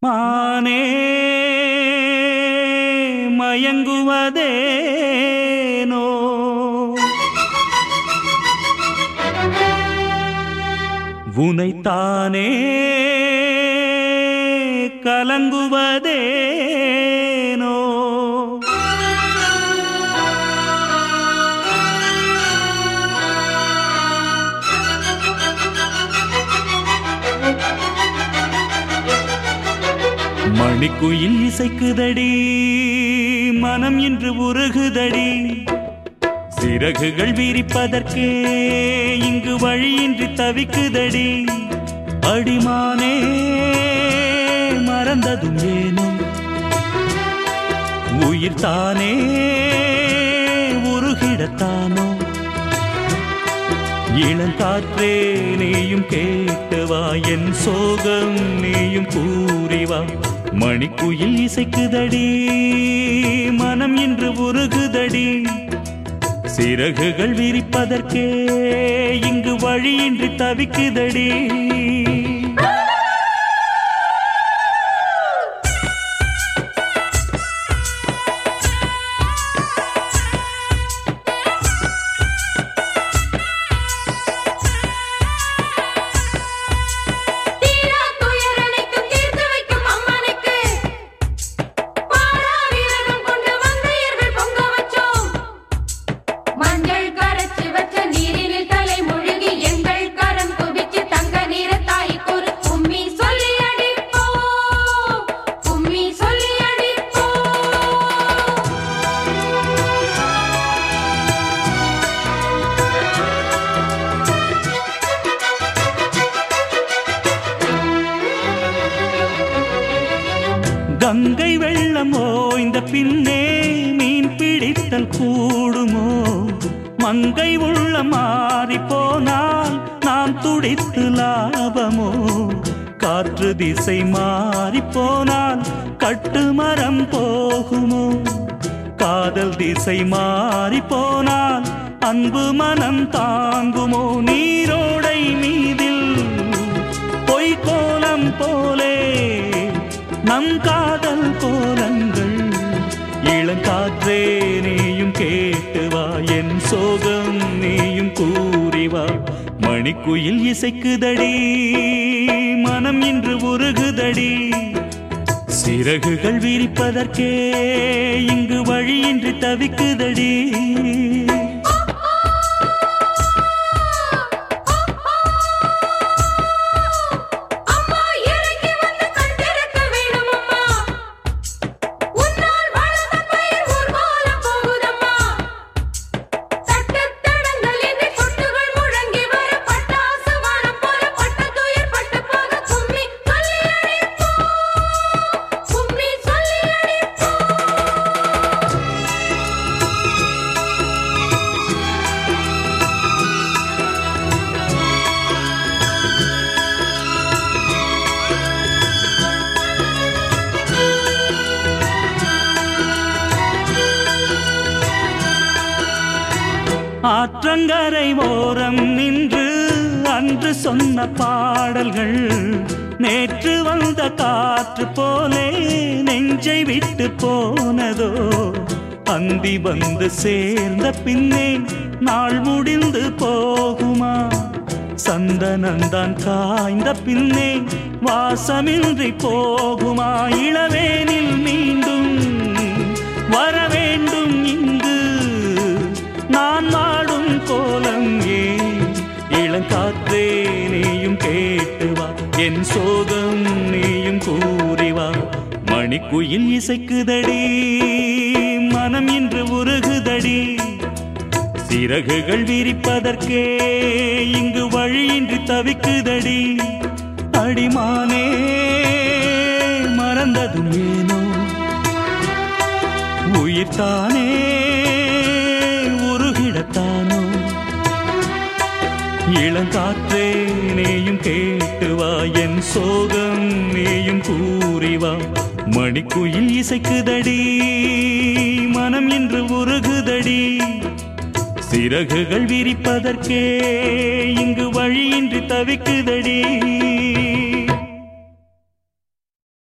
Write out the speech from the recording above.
மானே மயங்குவதேனோ உனைத்தானே கலங்குவதேனோ மணிக்குயில் இசைக்குதடி மனம் இன்று உருகுதடி சிறகுகள் விரிப்பதற்கே இங்கு வழியின்றி தவிக்குதடி அடிமானே மறந்ததும் ஏனோ உயிர் தானே உருகிடத்தானோ இளங்காற்றே நீயும் கேட்டவா என் சோகம் நீயும் கூறிவா மணிக்குயில் இசைக்குதடி மனம் இன்று உருகுதடி சிறகுகள் விரிப்பதற்கே இங்கு வழியின்றி தவிக்குதடி தீரா துயரனைக்கும் தீர்த்து வைக்கும் அம்மனுக்கு பாரா வீரரும் கொண்டு வந்தையர்கள் பொங்க வச்சோம் மஞ்சள் கரைச்சு வச்ச நீரினில் தலை முழுகி எங்கள் கரம் குவிச்சு தங்க நீர தாய்க்கு ஒரு கும்மி சொல்லி அடிப்போம் கும்மி சொல்லி அடிப்போம் கங்கை வெள்ளம் ஓய்ந்த பின்னே மீன் பிடித்தல் கூடுமோ மங்கை உள்ள மாறி போனால் நாம் துடித்து லாபமோ காற்று திசை மாறி போனால் கட்டுமரம் போகுமோ காதல் திசை மாறி போனால் அன்பு மனம் தாங்குமோ நீரோடை மீதில் பொய்கோலம் போலே நம் காதல் கோலங்கள் இளங்காற்றே நீயும் கேட்டு வா என் சோகம் நீயும் கூறி வா மணிக்குயில் இசைக்குதடி மனம் இன்று உருகுதடி சிறகுகள் விரிப்பதற்கே இங்கு வழியின்றி தவிக்குதடி அம்மா இறங்கி வந்து கண் திறக்க வேணும் அம்மா உன்னால் வளர்ந்த பயிர் ஊர்வலம் போகுதம்மா தட்டுத் தடங்கள் இன்றி கொட்டுகள் முழங்கி வர பட்டாசு வானம் போல பட்டத்துயிர் பட்டு போக கும்மி சொல்லி அடிப்போம் கும்மி சொல்லி அடிப்போம் ஆற்றங்கரை ஓரம் நின்று அன்று சொன்ன பாடல்கள் நேற்று வந்த காற்று போலே நெஞ்சை விட்டு போனதோ அந்தி வந்து சேர்ந்த பின்னே நாள் முடிந்து போகுமா சந்தனந்தான் காய்ந்த பின்னே வாசமின்றி போகுமா இளவேனில் மீண்டும் வர வேண்டும் இங்கு நான் வாடும் கோலம் ஏன் இளங்காற்றே நீயும் கேட்டு வா என் சோகம் நீயும் கூறி வா மணிக்குயில் இசைக்குதடி மனம் இன்று உருகுதடி சிறகுகள் விரிப்பதற்கே இங்கு வழியின்றி தவிக்குதடி அடிமானே மறந்ததும் ஏனோ உயிர் தானே உருகிடத்தானோ இளங்காற்றே நீயும் கேட்டு வா என் சோகம் நீயும் கூறி வா மணிக்குயில் இசைக்குதடி மனம் இன்று உருகுதடி சிறகுகள் விரிப்பதற்கே இங்கு வழியின்றி தவிக்குதடி